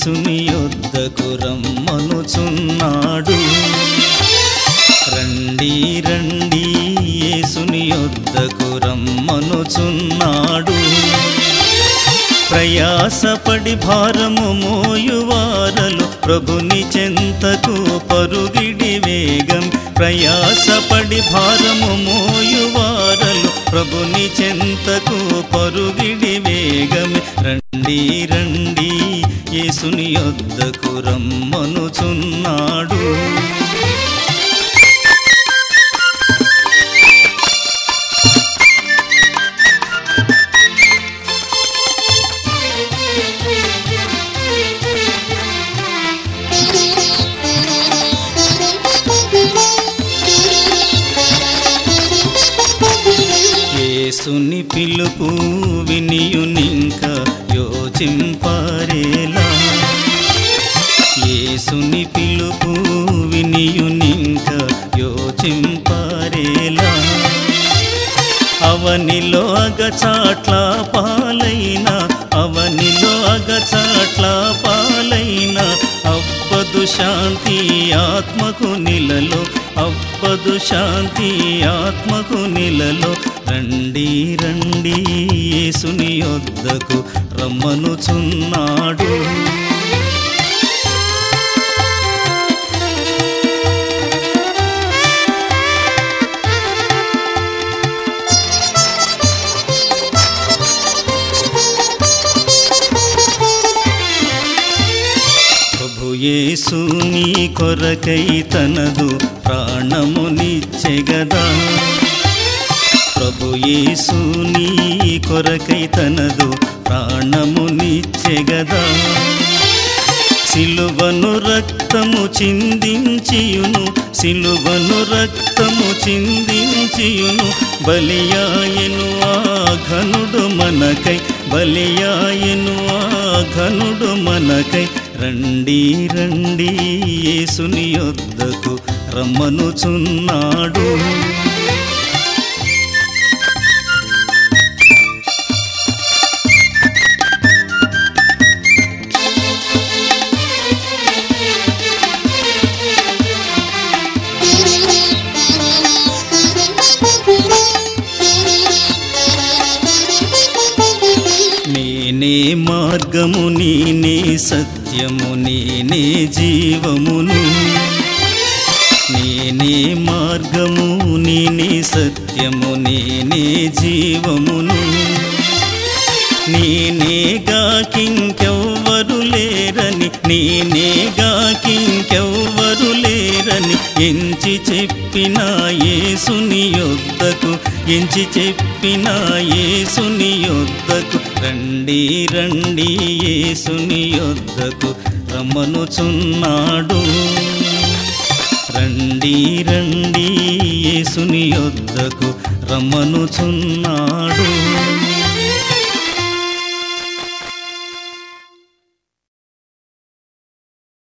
యేసుని యొద్దకు రమ్మనుచున్నాడు రండి రండి యేసుని యొద్దకు రమ్మనుచున్నాడు ప్రయాసపడి భారము మోయువారలు ప్రభుని చెంతకు పరుగిడి వేగం ప్రయాసపడి భారము మోయువారలు ప్రభుని చెంతకు పరుగిడి వేగం రండి రండి యేసుని యొద్దకు రమ్మనుచున్నాడు యేసుని పిలుపు వినియునింక యోచింపారేలా యేసుని పిలుపు వినియునింక యోచింపారేలా అవనిలో అగచాట్ల పాలైన అవనిలో అగచాట్ల పాలైన అబ్బదు శాంతి ఆత్మకు నిలలో అబ్బదు శాంతి ఆత్మకు నిలలో రండి రండి యేసుని యొద్దకు రమ్మనుచున్నాడు ప్రభు యేసు నీ కొరకై తనదు ప్రాణమునిచ్చెగదా ప్రభు యేసు నీ కొరకై తనదు ప్రాణమునిచ్చెగదా సిలువను రక్తము చిందించియును సిలువను రక్తము చిందించియును బలియాయను ఆ ఘనుడు మనకై బలియాయను ఆ ఘనుడు మనకై రండి రండి యేసుని యొద్దకు రమ్మనుచున్నాడు నేనే మార్గము నేనే సత్యము నేనే జీవమును నేనే మార్గము నేనే సత్యము నేనే జీవమును నేనేగాకింకెవ్వరు లేరని నేనేగాకింకెవ్వరు లేరని ఎంచి చెప్పిన యేసుని యొద్దకు ఎంచి చెప్పిన యేసుని యొద్దకు రండి రండి యేసుని యొద్దకు రమ్మనుచున్నాడు రండి రండి యేసుని యొద్దకు రమ్మనుచున్నాడు